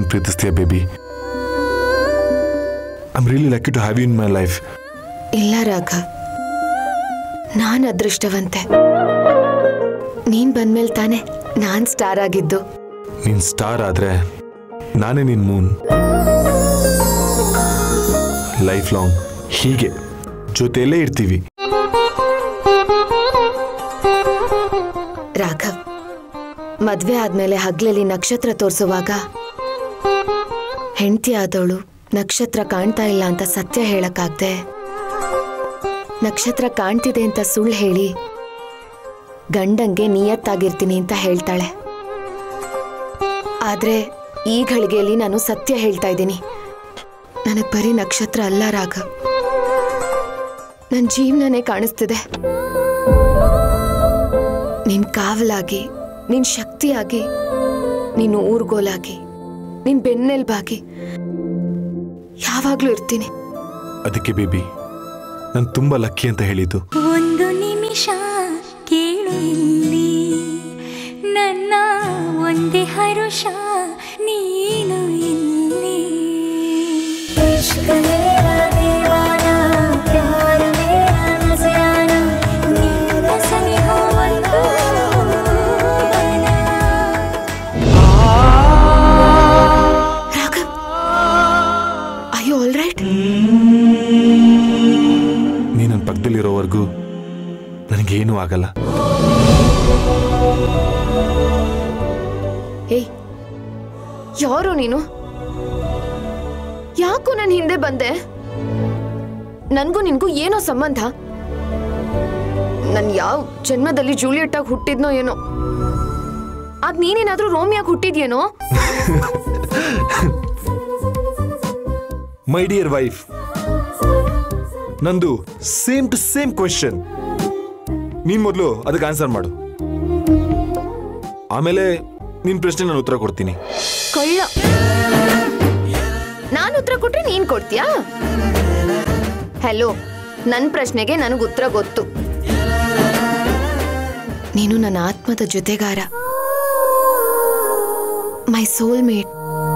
ಪ್ರೀತಿಸ್ತೀಯ baby I'm really lucky to have you in my life ಇಲ್ಲ ರಾಘವ್ ನಾನ್ ಅದೃಷ್ಟವಂತೆ ನೀನ್ ಬಂದ್ಮೇಲೆ ತಾನೆ ನಾನ್ ಸ್ಟಾರ್ ಆಗಿದ್ದು ನೀನ್ ಸ್ಟಾರ್ ಆದ್ರೆ ನಾನೇ ನಿನ್ ಮೂನ್ ಲೈಫ್ ಲಾಂಗ್ ಹೀಗೆ ಜೊತೆಯಲ್ಲೇ ಇರ್ತೀವಿ ರಾಘವ್ ಮದ್ವೆ ಆದ್ಮೇಲೆ ಹಗ್ಲಲ್ಲಿ ನಕ್ಷತ್ರ ತೋರಿಸುವಾಗ ಹೆಂಡತಿ ಆದವಳು ನಕ್ಷತ್ರ ಕಾಣ್ತಾ ಇಲ್ಲ ಅಂತ ಸತ್ಯ ಹೇಳಕ್ಕಾಗ್ದೆ ನಕ್ಷತ್ರ ಕಾಣ್ತಿದೆ ಅಂತ ಸುಳ್ಳು ಹೇಳಿ ಗಂಡಂಗೆ ನಿಯತ್ತಾಗಿರ್ತೀನಿ ಅಂತ ಹೇಳ್ತಾಳೆ ಆದ್ರೆ ಈ ಘಳಿಗೆಯಲ್ಲಿ ನಾನು ಸತ್ಯ ಹೇಳ್ತಾ ಇದ್ದೀನಿ ನನಗ್ ಬರೀ ನಕ್ಷತ್ರ ಅಲ್ಲ ರಾಘವ್ ನನ್ನ ಜೀವನನೇ ಕಾಣಿಸ್ತಿದೆ ನಿನ್ ಕಾವಲಾಗಿ ನಿನ್ ಶಕ್ತಿಯಾಗಿ ನೀನು ಊರ್ಗೋಲಾಗಿ ನಿನ್ ಬೆನ್ನೆಲ್ಬಾಗಿ ಯಾವಾಗ್ಲೂ ಇರ್ತೀನಿ ಅದಕ್ಕೆ ಬೇಬಿ ನಾನು ತುಂಬಾ ಲಕ್ಕಿ ಅಂತ ಹೇಳಿದ್ದು ಒಂದು ನಿಮಿಷ ಕೇಳು ಇಲ್ಲಿ ನನ್ನ ಒಂದೇ ಹರುಷ ನೀನು ಇಲ್ಲಿ इश्क मेरा दीवाना प्यार मेरा नजराना ನಿನ್ನ ಸನಿಹ ಒಂದು ವನ. Raghav I you all right ನೀ ನನ್ನ ಪಕ್ಕದಲ್ಲಿರೋವರೆಗೂ ನನಗೇನೂ ಆಗಲ್ಲ ಏಯ್ ಯಾರು ನೀನು ಯಾಕೋ ನನ್ನ ಹಿಂದೆ ಬಂದೆ ನನ್ಗೂ ನಿನ್ಗೂ ಏನೋ ಸಂಬಂಧ ನನ್ ಯಾವ ಜನ್ಮದಲ್ಲಿ ಜೂಲಿಯಟ್ ಆಗಿ ಹುಟ್ಟಿದ್ನೋ ಏನೋ ಅದ್ ನೀನೇನಾದ್ರೂ ರೋಮಿಯಾಗಿ ಹುಟ್ಟಿದ್ಯೇನೋ ಮೈ ಡಿಯರ್ ವೈಫ್ ನಂದು ಸೇಮ್ ಟು ಸೇಮ್ ಕ್ವೆಶನ್ ನೀನ್ ಮೊದಲು ಅದಕ್ಕೆ ಆನ್ಸರ್ ಮಾಡು ಆಮೇಲೆ ನಿನ್ ಪ್ರಶ್ನೆ ನಾನು ಉತ್ತರ ಕೊಡ್ತೀನಿ ಕಳ್ಳ ನಾನು ಉತ್ತರ ಕೊಟ್ರೆ ನೀನ್ ಕೊಡ್ತೀಯಾ ಹಲೋ ನನ್ನ ಪ್ರಶ್ನೆಗೆ ನನಗೆ ಉತ್ತರ ಗೊತ್ತು ನೀನು ನನ್ನ ಆತ್ಮದ ಜೊತೆಗಾರ ಮೈ ಸೋಲ್ ಮೇಟ್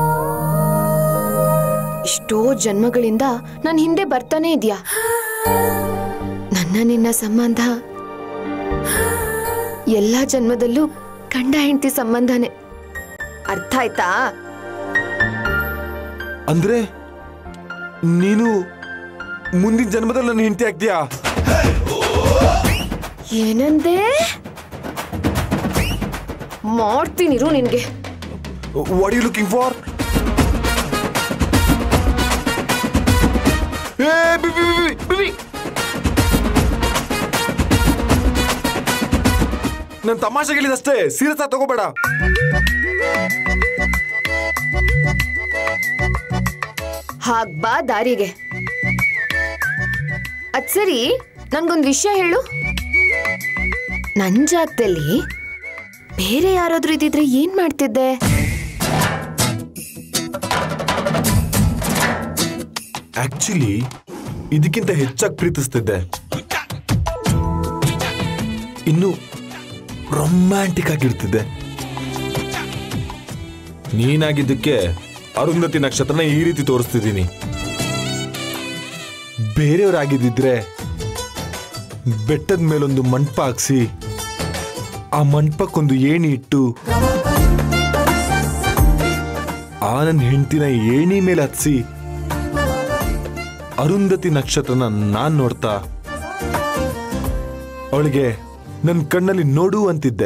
ಇಷ್ಟೋ ಜನ್ಮಗಳಿಂದ ನನ್ನ ಹಿಂದೆ ಬರ್ತಾನೆ ಇದೆಯಾ ನನ್ನ ನಿನ್ನ ಸಂಬಂಧ ಎಲ್ಲ ಜನ್ಮದಲ್ಲೂ ಗಂಡ ಹೆಂಡತಿ ಸಂಬಂಧನೇ ಅರ್ಥ ಆಯ್ತಾ ಅಂದ್ರೆ ನೀನು ಮುಂದಿನ ಜನ್ಮದಲ್ಲಿ ನನ್ನ ಹೆಂಡತಿ ಆಗ್ತೀಯಾ ಏನಂದೆ ಮಾಡ್ತೀನಿರು ನಿನ್ಗೆ ವಾಟ್ ಯು ಲುಕಿಂಗ್ ಫಾರ್ ನನ್ ತಮಾಷೆ ಹೇಳಿದಷ್ಟೇ ಸೀರಿಯಸ್ ಆಗಿ ತಗೋಬೇಡ ಹಾಗ್ ಬಾ ದಾರಿಗೆ ಅದ್ ಸರಿ ನನ್ಗೊಂದ್ ವಿಷಯ ಹೇಳು ನನ್ ಜಾಗದಲ್ಲಿ ಬೇರೆ ಯಾರಾದ್ರೂ ಇದ್ದಿದ್ರೆ ಏನ್ ಮಾಡ್ತಿದ್ದೆ ಆಕ್ಚುಲಿ ಇದಕ್ಕಿಂತ ಹೆಚ್ಚಾಗಿ ಪ್ರೀತಿಸ್ತಿದ್ದೆ ಇನ್ನು ರೊಮ್ಯಾಂಟಿಕ್ ಆಗಿರ್ತಿದ್ದೆ ನೀನಾಗಿದ್ದಕ್ಕೆ ಅರುಂಧತಿ ನಕ್ಷತ್ರನ ಈ ರೀತಿ ತೋರಿಸ್ತಿದ್ದೀನಿ ಬೇರೆಯವರಾಗಿದ್ದಿದ್ರೆ ಬೆಟ್ಟದ ಮೇಲೊಂದು ಮಂಟಪ ಹಾಕ್ಸಿ ಆ ಮಂಟಪಕ್ಕೊಂದು ಏಣಿ ಇಟ್ಟು ಆ ನನ್ನ ಹೆಂಡತಿನ ಏಣಿ ಮೇಲೆ ಹತ್ಸಿ ಅರುಂಧತಿ ನಕ್ಷತ್ರನ ನಾನ್ ನೋಡ್ತಾ ಅವಳಿಗೆ ನನ್ನ ಕಣ್ಣಲ್ಲಿ ನೋಡು ಅಂತಿದ್ದೆ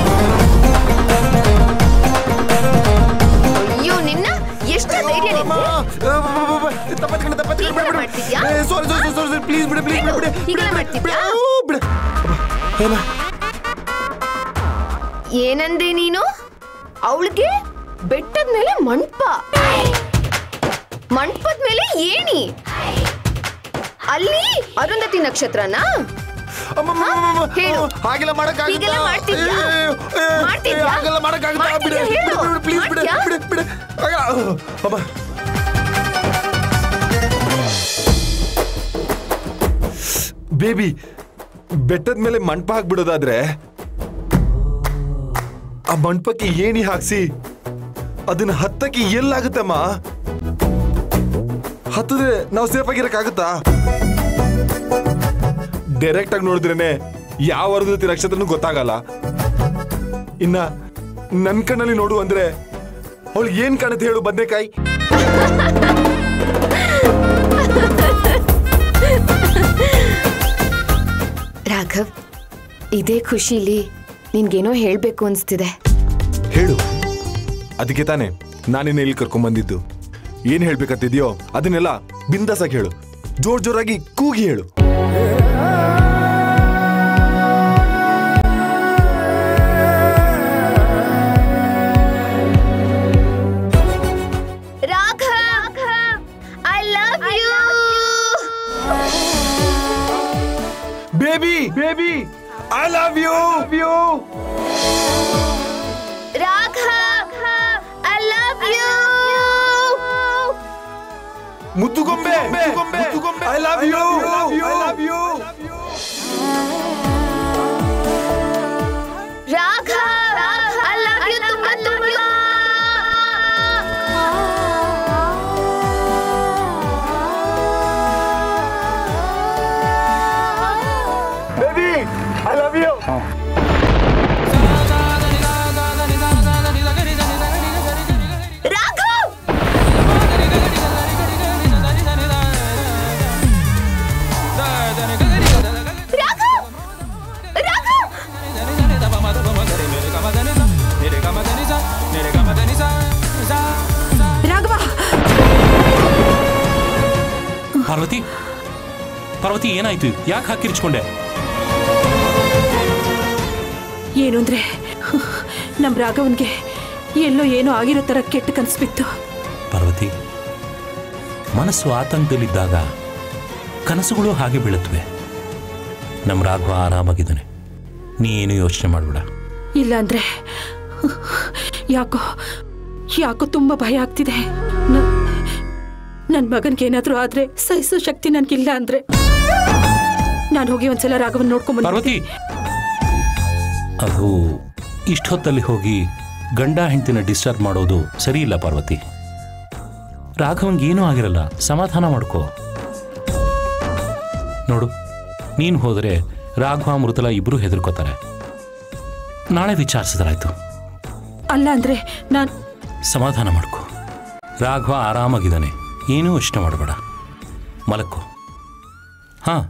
ಅಯ್ಯೋ ನಿನ್ನ ಎಷ್ಟು ಧೈರ್ಯ ನಿನ್ಗೆ? ಹೀಗೆಲ್ಲ ಮಾಡ್ತಿದ್ಯಾ? ಹೀಗೆಲ್ಲ ಮಾಡ್ತಿದ್ಯಾ? ಏನಂದೆ ನೀನು ಅವಳಿಗೆ ಬೆಟ್ಟದ ಮೇಲೆ ಮಂಟಪ ಮಂಟಪದ ಮೇಲೆ ಏಣಿ ಅಲ್ಲಿ ಅರುಂಧತಿ ನಕ್ಷತ್ರನಾ ಹೇಳು. ಹಾಗೆಲ್ಲ ಹೀಗೆಲ್ಲ ಮಾಡ್ತಿದ್ಯಾ? ಮಾಡ್ತಿದ್ಯಾ? ಹಾಗೆಲ್ಲ ಮಾಡಕ್ಕಾಗತ್ತಾ? ಬಿಡು, ಮಾಡ್ತಿದ್ಯಾ ಹೇಳು. ಬಿಡು, ಬಿಡು, please ಬಿಡು, ಮಾಡ್ತ್ಯಾ? ಬಿಡು, ಬಿಡು. ಆಗ, ಅಮ್ಮ. ಬೇಬಿ ಬೆಟ್ಟದ ಮೇಲೆ ಮಂಟಪ ಹಾಕ್ಬಿಡೋದಾದ್ರೆ ಆ ಮಂಟಪಕ್ಕೆ ಏಣಿ ಹಾಕ್ಸಿ ಅದನ್ನ ಹತ್ತಕ್ಕೆ ಎಲ್ಲಾಗುತ್ತಮ್ಮ ಹತ್ತಿದ್ರೆ ನಾವು ಸೇಫ್ ಆಗಿರಕ್ಕಾಗುತ್ತಾ ಡೈರೆಕ್ಟ್ ಆಗಿ ನೋಡಿದ್ರೇನೆ ಯಾವ ವರ್ಗದ ನಕ್ಷತ್ರನೂ ಗೊತ್ತಾಗಲ್ಲ ಇನ್ನ ನನ್ ಕಣ್ಣಲ್ಲಿ ನೋಡು ಅಂದ್ರೆ ಅವಳಿಗೆ ಏನ್ ಕಾಣುತ್ತೆ ಹೇಳು ಬದ್ನೆಕಾಯಿ ರಾಘವ್ ಇದೇ ಖುಷಿಲಿ ನಿನ್ಗೇನೋ ಹೇಳ್ಬೇಕು ಅನ್ಸ್ತಿದೆ ಹೇಳು ಅದಕ್ಕೆ ತಾನೆ ನಾನಿನ್ನ ಇಲ್ಲಿ ಕರ್ಕೊಂಡ್ ಬಂದಿದ್ದು ಏನ್ ಹೇಳ್ಬೇಕಂತಿದ್ಯೋ ಅದನ್ನೆಲ್ಲ ಬಿಂದಾಸಾಗಿ ಹೇಳು ಜೋರ್ ಜೋರಾಗಿ ಕೂಗಿ ಹೇಳು Raghav I love you baby baby I love you you Raghav I love you ಮುತ್ತುಗೊಂಬೆ ಮುತ್ತುಗೊಂಬೆ I love you I love you Raghav I love you ತುಂಬಾ ತುಂಬಾ baby I love you Raghav Raghav Raghav Raghava Parvati Parvati ಏನಾಯ್ತು ಯಾಕೆ ಹಾಕಿರ್ಚ್ಕೊಂಡೆ ಏನು ಅಂದ್ರೆ ನಮ್ಮ ರಾಘವನ್ಗೆ ಎಲ್ಲೋ ಏನೋ ಆಗಿರೋ ಥರ ಕೆಟ್ಟ ಕನಸ್ಬಿತ್ತು ಪಾರ್ವತಿ ಮನಸ್ಸು ಆತಂಕದಲ್ಲಿದ್ದಾಗ ಕನಸುಗಳು ಹಾಗೆ ಬೀಳುತ್ತವೆ ನಮ್ಮ ರಾಘವ ಆರಾಮಾಗಿದ್ದಾನೆ ನೀ ಏನು ಯೋಚನೆ ಮಾಡಬೇಡ ಇಲ್ಲ ಅಂದ್ರೆ ಯಾಕೋ ಯಾಕೋ ತುಂಬ ಭಯ ಆಗ್ತಿದೆ ನನ್ನ ಮಗನ್ಗೆ ಏನಾದರೂ ಆದ್ರೆ ಸಹಿಸೋ ಶಕ್ತಿ ನನ್ಗಿಲ್ಲ ಅಂದ್ರೆ ನಾನು ಹೋಗಿ ಒಂದ್ಸಲ ರಾಘವನ್ ನೋಡ್ಕೊಂಡ್ ಪಾರ್ವತಿ ಅದು ಇಷ್ಟೊತ್ತಲ್ಲಿ ಹೋಗಿ ಗಂಡ ಹೆಂಡತಿನ ಡಿಸ್ಟರ್ಬ್ ಮಾಡೋದು ಸರಿ ಇಲ್ಲ ಪಾರ್ವತಿ ರಾಘವನ್ಗೆ ಏನೂ ಆಗಿರಲ್ಲ ಸಮಾಧಾನ ಮಾಡ್ಕೋ ನೋಡು ನೀನು ಹೋದರೆ ರಾಘವ ಮೃತಲ ಇಬ್ಬರು ಹೆದರ್ಕೋತಾರೆ ನಾಳೆ ವಿಚಾರಿಸಿದ್ರಾಯ್ತು ಅಲ್ಲ ಅಂದ್ರೆ ನಾನು ಸಮಾಧಾನ ಮಾಡ್ಕೋ ರಾಘವ ಆರಾಮಾಗಿದ್ದಾನೆ ಏನೂ ಯೋಚನೆ ಮಾಡಬೇಡ ಮಲಕ್ಕೋ ಹಾಂ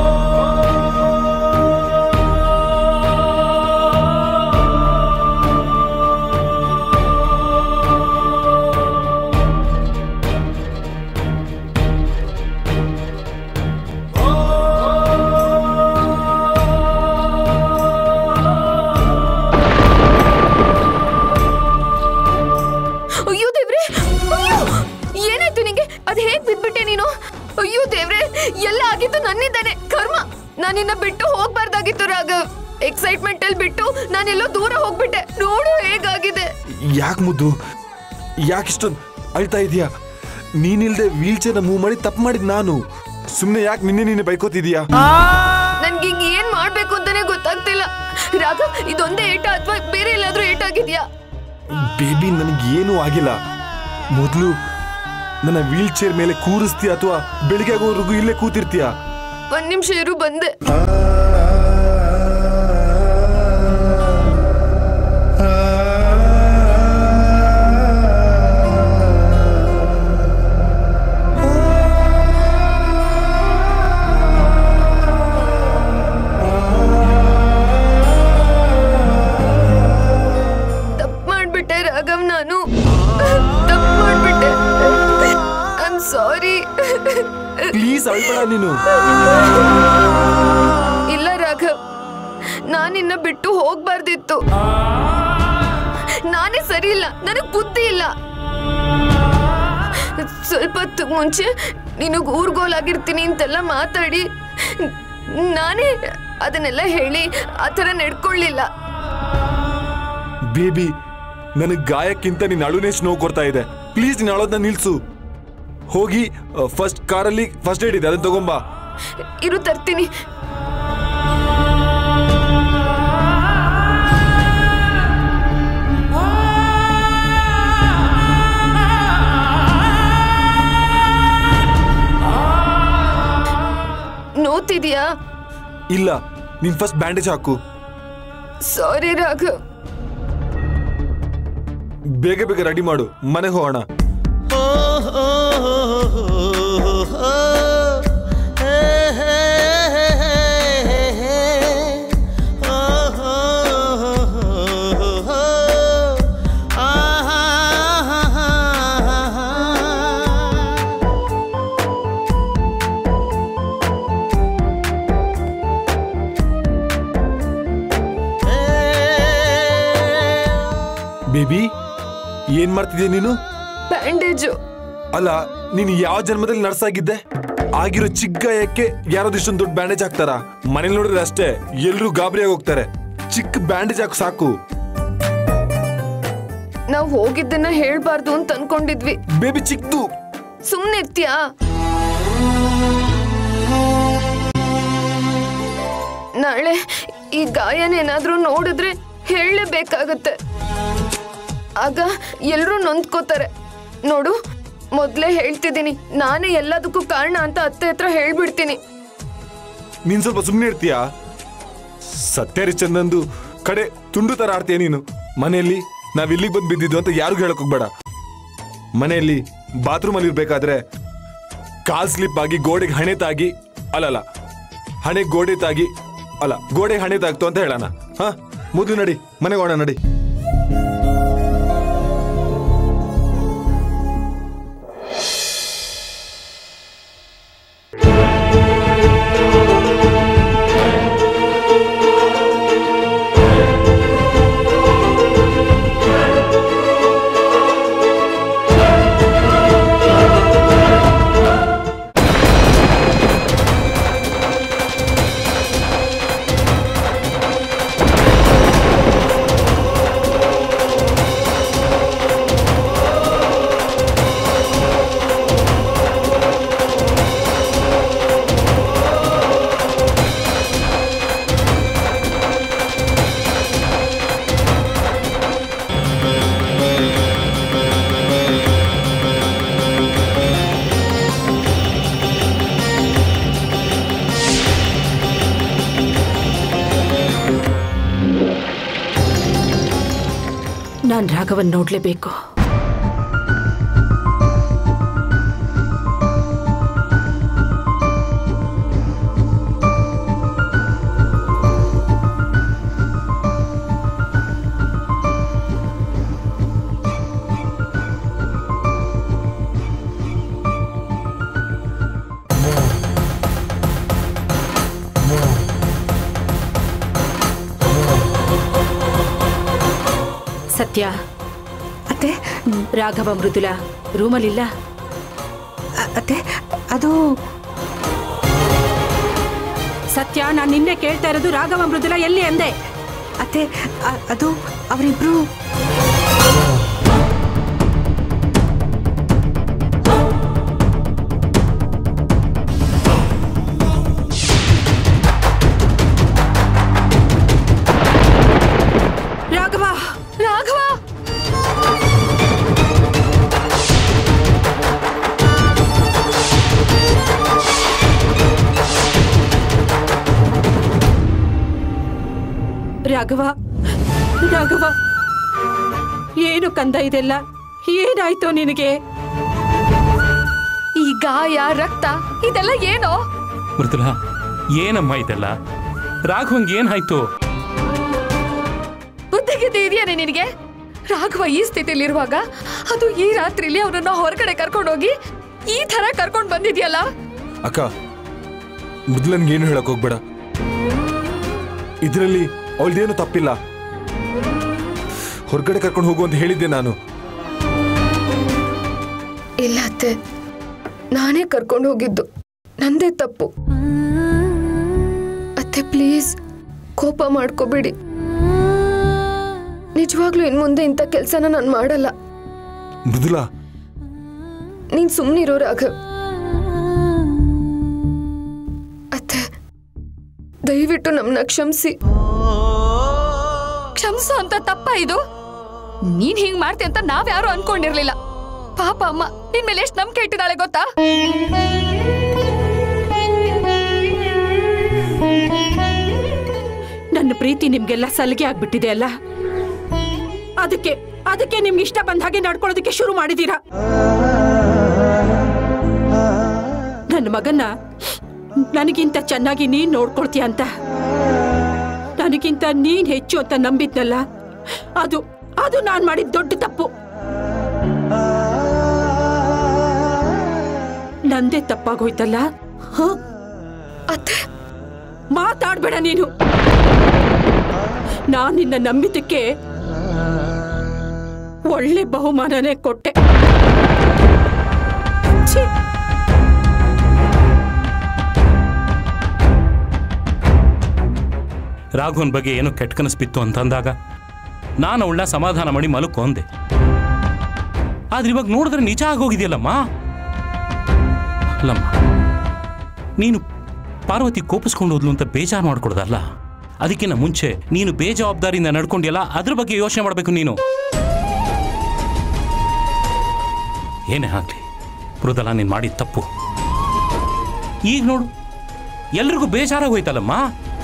ಅಯ್ಯೋ ದೇವ್ರೆ ಅಯ್ಯೋ ಏನಾಯ್ತು ನಿಂಗೆ ಅದ್ ಹೇಗ್ ಬಿದ್ಬಿಟ್ಟೆ ನೀನು ಅಯ್ಯೋ ದೇವ್ರೆ ಎಲ್ಲ ಆಗಿದ್ದು ನನ್ನಿಂದಾನೆ ಕರ್ಮ ನಾನಿನ್ನ ಬಿಟ್ಟು ಹೋಗ್ಬಾರ್ದಾಗಿತ್ತು ರಾಘವ್ ಎಕ್ಸೈಟ್ಮೆಂಟ್ ಅಲ್ಲಿ ಬಿಟ್ಟು ನಾನೆಲ್ಲೋ ದೂರ ಹೋಗ್ಬಿಟ್ಟೆ ನೋಡು ಹೇಗಾಗಿದೆ ಯಾಕೆ ಮುದ್ದು ಯಾಕಿಷ್ಟೊಂದು ಅಳ್ತಾ ಇದೀಯಾ ನೀನಿಲ್ದೆ ವೀಲ್ ಚೇರ್ನ ಮೂವ್ ಮಾಡಿ ತಪ್ಪು ಮಾಡಿದ್ ನಾನು ಸುಮ್ಮನೆ ಯಾಕೆ ನಿನ್ನೆ ನೀನೆ ಬೈಕೋತಿದೀಯಾ ನನ್ಗೆ ಹಿಂಗ್ ಏನ್ ಮಾಡ್ಬೇಕು ಅಂತಾನೆ ಗೊತ್ತಾಗ್ತಿಲ್ಲ ರಾಘವ್ ಇದೊಂದೇ ಏಟ ಅಥವಾ ಬೇರೆ ಎಲ್ಲಾದ್ರೂ ಏಟ್ ಆಗಿದ್ಯಾ ಬೇಬಿ ನನಗೆ ಏನೂ ಆಗಿಲ್ಲ ಮೊದಲು ನನ್ನ ವೀಲ್ ಚೇರ್ ಮೇಲೆ ಕೂರಿಸ್ತೀಯ ಅಥವಾ ಬೆಳಿಗ್ಗೆ ಆಗೋವರೆಗೂ ಇಲ್ಲೇ ಕೂತಿರ್ತೀಯ ಒಂದ್ ನಿಮಿಷ ಇರು ಬಂದೆ ತಪ್ಪು ಮಾಡ್ಬಿಟ್ಟೆ ರಾಘವ್ ನಾನು ತಪ್ಪು ಮಾಡ್ಬಿಟ್ಟೆ ಐ ಆಮ್ ಸಾರಿ ಪ್ಲೀಸ್ ಅಳ್ಬೇಡ ನೀನು ಇಲ್ಲ ರಾಘವ್ ನಾನಿನ್ನ ಬಿಟ್ಟು ಹೋಗ್ಬಾರ್ದಿತ್ತು ನಾನೇ ಸರಿ ಇಲ್ಲ ನನಗ್ ಬುದ್ಧಿ ಇಲ್ಲ ಸ್ವಲ್ಪ ಹೊತ್ತು ಮುಂಚೆ ನಿನಗ್ ಊರ್ಗೋಲಾಗಿರ್ತೀನಿ ಅಂತೆಲ್ಲ ಮಾತಾಡಿ ನಾನೇ ಅದನ್ನೆಲ್ಲ ಹೇಳಿ ಆ ಥರ ನಡ್ಕೊಳ್ಳಿಲ್ಲ ಬೇಬಿ ನನಗೆ ಗಾಯಕ್ಕಿಂತ ನೀನ್ ಅಳುನೆಷ್ಟು ನೋವು ಕೊಡ್ತಾ ಇದೆ ಪ್ಲೀಸ್ ನೀನು ಅಳೋದನ್ನ ನಿಲ್ಸು ಹೋಗಿ ಫಸ್ಟ್ ಕಾರಲ್ಲಿ ಫಸ್ಟ್ ಏಡ್ ಇದೆ ಅದನ್ನ ತಗೊಂಬಾ ಇರು ತರ್ತೀನಿ ನೋತಿದ್ಯಾ ಇಲ್ಲ ನೀನ್ ಫಸ್ಟ್ ಬ್ಯಾಂಡೇಜ್ ಹಾಕು ಸಾರಿ ರಾಘವ್ ಬೇಗ ಬೇಗ ರೆಡಿ ಮಾಡು ಮನೆಗೆ ಹೋಗೋಣ ಬೇಬಿ ಏನ್ ಮಾಡ್ತಿದ್ಯಾ ನೀನು ಬ್ಯಾಂಡೇಜು ಅಲ್ಲ ನೀನು ಯಾವ ಜನ್ಮದಲ್ಲಿ ನರ್ಸ್ ಆಗಿದ್ದೆ ಆಗಿರೋ ಚಿಕ್ಕ ಗಾಯಕ್ಕೆ ಯಾರಾದ್ರೂ ಇಷ್ಟೊಂದು ದೊಡ್ಡ ಬ್ಯಾಂಡೇಜ್ ಹಾಕ್ತಾರ ಮನೇಲಿ ನೋಡಿದ್ರೆ ಅಷ್ಟೇ ಎಲ್ರು ಗಾಬರಿಯಾಗಿ ಹೋಗ್ತಾರೆ ಚಿಕ್ಕ ಬ್ಯಾಂಡೇಜ್ ಹಾಕು ಸಾಕು ನಾವ್ ಹೋಗಿದ್ದನ್ನ ಹೇಳ್ಬಾರ್ದು ಅಂತ ಅನ್ಕೊಂಡಿದ್ವಿ ಬೇಬಿ ಚಿಕ್ಕದು ಸುಮ್ನೆ ಇರ್ತೀಯಾ ನಾಳೆ ಈ ಗಾಯನೇನಾದ್ರೂ ನೋಡಿದ್ರೆ ಹೇಳಲೇಬೇಕಾಗತ್ತೆ ಆಗ ಎಲ್ರೂ ನೊಂದ್ಕೋತಾರೆ ನೋಡು ಮೊದ್ಲೇ ಹೇಳ್ತಿದ್ದೀನಿ ನಾನೇ ಎಲ್ಲದಕ್ಕೂ ಕಾರಣ ಅಂತ ಅತ್ತೆ ಹತ್ರ ಹೇಳ್ಬಿಡ್ತೀನಿ ನೀನ್ ಸ್ವಲ್ಪ ಸುಮ್ಮನೆ ಇರ್ತೀಯಾ ಸತ್ಯರಿ ಚಂದಂದು ಕಡೆ ತುಂಡು ತರ ಆಡ್ತೀಯ ನೀನು ಮನೆಯಲ್ಲಿ ನಾವ್ ಇಲ್ಲಿಗೆ ಬಂದು ಬಿದ್ದಿದ್ದು ಅಂತ ಯಾರಿಗೂ ಹೇಳಕ್ ಹೋಗ್ಬೇಡ ಮನೆಯಲ್ಲಿ ಬಾತ್ರೂಮ್ ಅಲ್ಲಿ ಇರ್ಬೇಕಾದ್ರೆ ಕಾಲ್ ಸ್ಲಿಪ್ ಆಗಿ ಗೋಡೆಗೆ ಹಣೆ ತಾಗಿ ಅಲ್ಲಲ್ಲ ಹಣೆ ಗೋಡೆ ತಾಗಿ ಅಲ್ಲ ಗೋಡೆಗೆ ಹಣೆ ತಾಗ್ತು ಅಂತ ಹೇಳೋಣ ಹಾ ಮೊದಲು ನಡಿ ಮನೆಗೆ ಹೋಗೋಣ ನಡಿ ನಾನು ರಾಘವನ್ ನೋಡ್ಲೇಬೇಕು ಸತ್ಯ ಅತ್ತೆ ರಾಘವ ಮೃದುಲ ರೂಮಲ್ಲಿಲ್ಲ ಅ- ಅತ್ತೆ ಅದು ಸತ್ಯ ನಾನು ನಿನ್ನೆ ಕೇಳ್ತಾ ಇರೋದು ರಾಘವ ಮೃದುಲ ಎಲ್ಲಿ ಅಂದೆ ಅತ್ತೆ ಅ- ಅದು ಅವರಿಬ್ರು ರಾಘವ ರಾಘವ ರಾಘವ ರಾಘವ ಏನು ಕಂದ ಇದೆಲ್ಲ ಏನಾಯ್ತು ನಿನಗೆ ಈ ಗಾಯ ರಕ್ತ ಇದೆಲ್ಲ ಏನೋ ಮೃದುಲ ಏನಮ್ಮ ಇದೆಲ್ಲ ರಾಘವಂಗ್ ಏನಾಯ್ತು ಬುದ್ಧಿಗಿದ್ದೆ ಇದೆಯಾನೆ ನಿನಗೆ ರಾಘವ ಈ ಸ್ಥಿತಿಲಿರುವಾಗ ಅದು ಈ ರಾತ್ರಿಲಿ ಅವನನ್ನ ಹೊರಗಡೆ ಕರ್ಕೊಂಡೋಗಿ ಈ ತರ ಕರ್ಕೊಂಡ್ ಬಂದಿದ್ಯಲ್ಲ ಅಕ್ಕ ಮೊದ್ಲನ್ಗೆ ಏನು ಹೇಳಕ್ ಹೋಗ್ಬೇಡ ಇದರಲ್ಲಿ ಅವಳ್ದೇನು ತಪ್ಪಿಲ್ಲ ಹೊರಗಡೆ ಕರ್ಕೊಂಡು ಹೋಗು ಅಂತ ಹೇಳಿದ್ದೆ ನಾನು ಇಲ್ಲ ಅತ್ತೆ ನಾನೇ ಕರ್ಕೊಂಡು ಹೋಗಿದ್ದು ನಂದೇ ತಪ್ಪು ಅತ್ತೆ ಪ್ಲೀಸ್ ಕೋಪ ಮಾಡ್ಕೋಬೇಡಿ ನಿಜವಾಗ್ಲೂ ಇನ್ ಮುಂದೆ ಇಂಥ ಕೆಲಸನ ನಾನು ಮಾಡಲ್ಲ ಮೃದುಲಾ ನೀನ್ ಸುಮ್ಮನಿರೋ ರಾಘವ್ ಅತ್ತೆ ದಯವಿಟ್ಟು ನಮ್ಮನ್ನ ಕ್ಷಮಿಸಿ ಕ್ಷಮಿಸು ಅಂತ ತಪ್ಪ ಇದು ನೀನ್ ಹಿಂಗ್ ಮಾಡ್ತಿ ಅಂತ ನಾವ್ಯಾರು ಅನ್ಕೊಂಡಿರ್ಲಿಲ್ಲ ಪಾಪ ಅಮ್ಮ ನಿನ್ ಮೇಲೆ ಎಷ್ಟು ನಂಬಿಕೆ ಇಟ್ಟಿದ್ದಾಳೆ ಗೊತ್ತಾ ನಿಮ್ಗೆಲ್ಲ ಸಲಿಗೆ ಆಗ್ಬಿಟ್ಟಿದೆ ಅಲ್ಲ ಅದಕ್ಕೆ ಅದಕ್ಕೆ ನಿಮ್ಗೆ ಇಷ್ಟ ಬಂದ ಹಾಗೆ ನಡ್ಕೊಳ್ಳೋದಕ್ಕೆ ಶುರು ಮಾಡಿದೀರಾ ನನ್ನ ಮಗನ್ನ ನನಗಿಂತ ಚೆನ್ನಾಗಿ ನೀನ್ ನೋಡ್ಕೊಳ್ತೀಯ ಅಂತ ನನಗಿಂತ ನೀನ್ ಹೆಚ್ಚು ಅಂತ ನಂಬಿದ್ನಲ್ಲ ಅದು ಅದು ನಾನ್ ಮಾಡಿದ ದೊಡ್ಡ ತಪ್ಪು ನಂದೇ ತಪ್ಪಾಗೋಯ್ತಲ್ಲ ಹ? ಅತ್ತೆ ಮಾತಾಡ್ಬೇಡ ನೀನು ನಾನ್ ನಿನ್ನ ನಂಬಿದ್ದಕ್ಕೆ ಒಳ್ಳೆ ಬಹುಮಾನನೇ ಕೊಟ್ಟೆ ಛೀ! ರಾಘವನ್ ಬಗ್ಗೆ ಏನೋ ಕೆಟ್ಟ ಕನಸು ಬಿತ್ತು ಅಂತಂದಾಗ ನಾನು ಅವಳನ್ನ ಸಮಾಧಾನ ಮಾಡಿ ಮಲಕ್ಕೋ ಅಂದೆ ಆದ್ರೆ ಇವಾಗ ನೋಡಿದ್ರೆ ನಿಜ ಆಗೋಗಿದೆಯಲ್ಲಮ್ಮ ಅಲ್ಲಮ್ಮ ನೀನು ಪಾರ್ವತಿ ಕೋಪಿಸ್ಕೊಂಡು ಹೋದ್ಲು ಅಂತ ಬೇಜಾರು ಮಾಡ್ಕೊಡ್ದಲ್ಲ ಅದಕ್ಕಿಂತ ಮುಂಚೆ ನೀನು ಬೇಜವಾಬ್ದಾರಿಯಿಂದ ನಡ್ಕೊಂಡಿಯಲ್ಲ ಅದ್ರ ಬಗ್ಗೆ ಯೋಚನೆ ಮಾಡಬೇಕು ನೀನು ಏನೇ ಆಗ್ಲಿ ಮೃದಲ ನೀನು ಮಾಡಿದ ತಪ್ಪು ಈಗ ನೋಡು ಎಲ್ರಿಗೂ ಬೇಜಾರಾಗೋಯ್ತಲ್ಲಮ್ಮ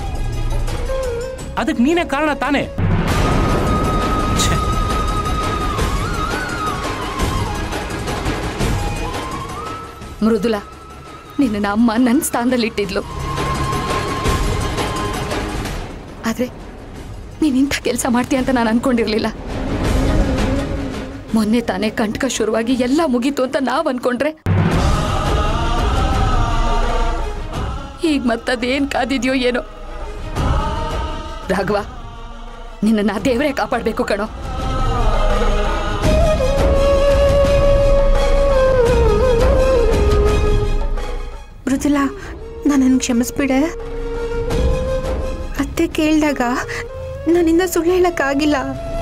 ಅದಕ್ಕೆ ನೀನೇ ಕಾರಣ ತಾನೇ ಛೆ, ಮೃದುಲಾ ನಿನ್ನ ಅಮ್ಮ ನನ್ನ ಸ್ಥಾನದಲ್ಲಿ ಇಟ್ಟಿದ್ಲು ಆದ್ರೆ ನೀನ್ ಇಂಥ ಕೆಲಸ ಮಾಡ್ತೀಯ ಅಂತ ನಾನು ಅನ್ಕೊಂಡಿರ್ಲಿಲ್ಲ ಮೊನ್ನೆ ತಾನೇ ಕಂಟಕ ಶುರುವಾಗಿ ಎಲ್ಲ ಮುಗೀತು ಅಂತ ನಾವ್ ಅನ್ಕೊಂಡ್ರೆ ಈಗ ಮತ್ತದೇನ್ ಕಾದಿದ್ಯೋ ಏನೋ ರಾಘವ ನಿನ್ನ ದೇವರೇ ಕಾಪಾಡ್ಬೇಕು ಕಣೋ ಮೃದುಲಾ ನನ್ನನ್ನು ಕ್ಷಮಿಸ್ಬಿಡೆ ಅತ್ತೆ ಕೇಳಿದಾಗ ನನ್ನಿಂದ ಸುಳ್ಳು ಹೇಳಕ್ಕಾಗಿಲ್ಲ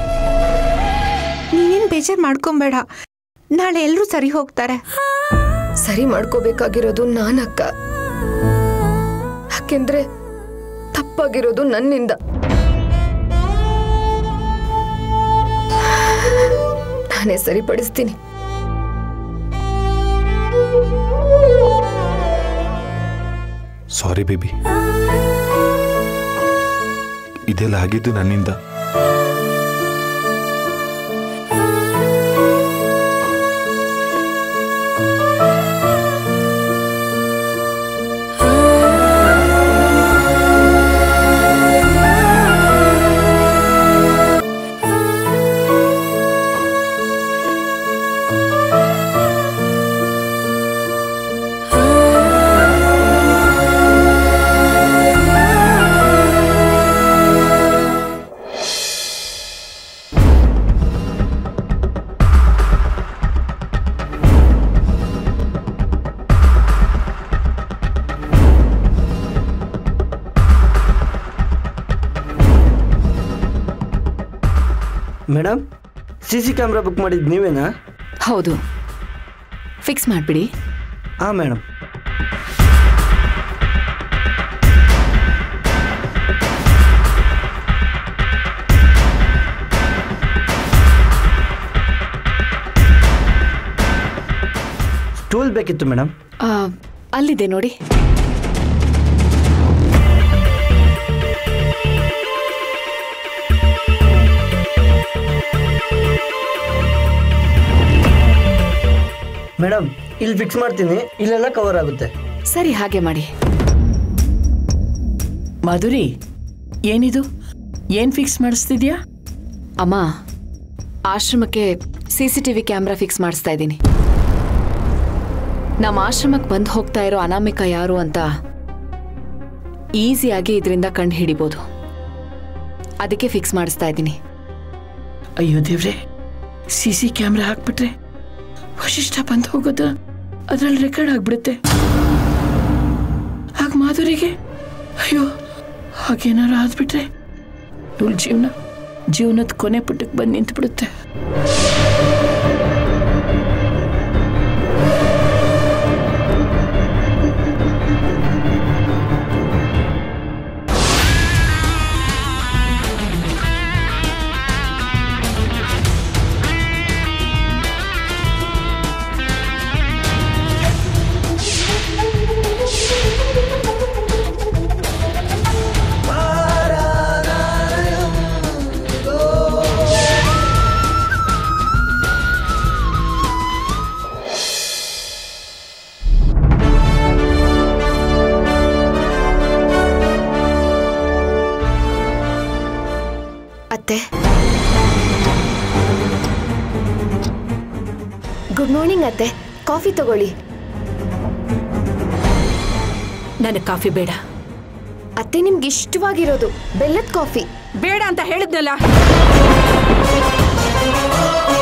ನೀನೇನು ಬೇಜಾರು ಮಾಡ್ಕೊಂಬೇಡ ನಾಳೆ ಎಲ್ಲರೂ ಸರಿ ಹೋಗ್ತಾರೆ ಸರಿ ಮಾಡ್ಕೋಬೇಕಾಗಿರೋದು ನಾನಕ್ಕ ಯಾಕೆಂದ್ರೆ ತಪ್ಪಾಗಿರೋದು ನನ್ನಿಂದ ನಾನೇ ಸರಿಪಡಿಸ್ತೀನಿ ಸಾರಿ ಬೇಬಿ ಇದೆಲ್ಲ ಆಗಿದ್ದು ನನ್ನಿಂದ madam C C camera book ಮಾಡಿದ್ದು ನೀವೇನಾ ಹೌದು ಫಿಕ್ಸ್ ಮಾಡ್ಬಿಡಿ ಹಾಂ ಮೇಡಮ್ ಸ್ಟೂಲ್ ಬೇಕಿತ್ತು ಮೇಡಮ್ ಆ, ಅಲ್ಲಿದೆ ನೋಡಿ ಮೇಡಮ್ ಇಲ್ಲಿ ಫಿಕ್ಸ್ ಮಾಡ್ತೀನಿ ಇಲ್ಲೆಲ್ಲ ಕವರ್ ಆಗುತ್ತೆ ಸರಿ ಹಾಗೆ ಮಾಡಿ ಮಾಧುರಿ ಏನಿದು ಏನ್ ಫಿಕ್ಸ್ ಮಾಡಿಸ್ತಿದ್ಯಾ ಅಮ್ಮ ಆಶ್ರಮಕ್ಕೆ C C T V camera fix ಮಾಡಿಸ್ತಾ ಇದ್ದೀನಿ ನಮ್ಮ ಆಶ್ರಮಕ್ಕೆ ಬಂದು ಹೋಗ್ತಾ ಇರೋ ಅನಾಮಿಕ ಯಾರು ಅಂತ ಈಸಿಯಾಗಿ ಇದರಿಂದ ಕಂಡು ಹಿಡಿಬೋದು ಅದಕ್ಕೆ ಫಿಕ್ಸ್ ಮಾಡಿಸ್ತಾ ಇದ್ದೀನಿ ಅಯ್ಯೋ ದೇವ್ರೆ ಸಿ ಸಿ ಕ್ಯಾಮ್ರಾ ಹಾಕ್ಬಿಟ್ರೆ ವಶಿಷ್ಠ ಬಂದು ಹೋಗೋದು ಅದ್ರಲ್ಲಿ ರೆಕಾರ್ಡ್ ಆಗ್ಬಿಡುತ್ತೆ ಆಗ ಮಾಧುರಿಗೆ ಅಯ್ಯೋ ಹಾಗೇನಾರು ಆದ್ಬಿಟ್ರೆ ಇವಳ ಜೀವನ ಜೀವನದ ಕೊನೆ ಪುಟ್ಟಕ್ಕೆ ಬಂದು ನಿಂತ್ಬಿಡುತ್ತೆ ಆ ಅತ್ತೆ ಗುಡ್ ಮಾರ್ನಿಂಗ್ ಅತ್ತೆ ಕಾಫಿ ತಗೊಳ್ಳಿ ನನಗೆ ಕಾಫಿ ಬೇಡ ಅತ್ತೆ ನಿಮ್ಗೆ ಇಷ್ಟವಾಗಿರೋದು ಬೆಲ್ಲದ ಕಾಫಿ ಬೇಡ ಅಂತ ಹೇಳಿದ್ನಲ್ಲ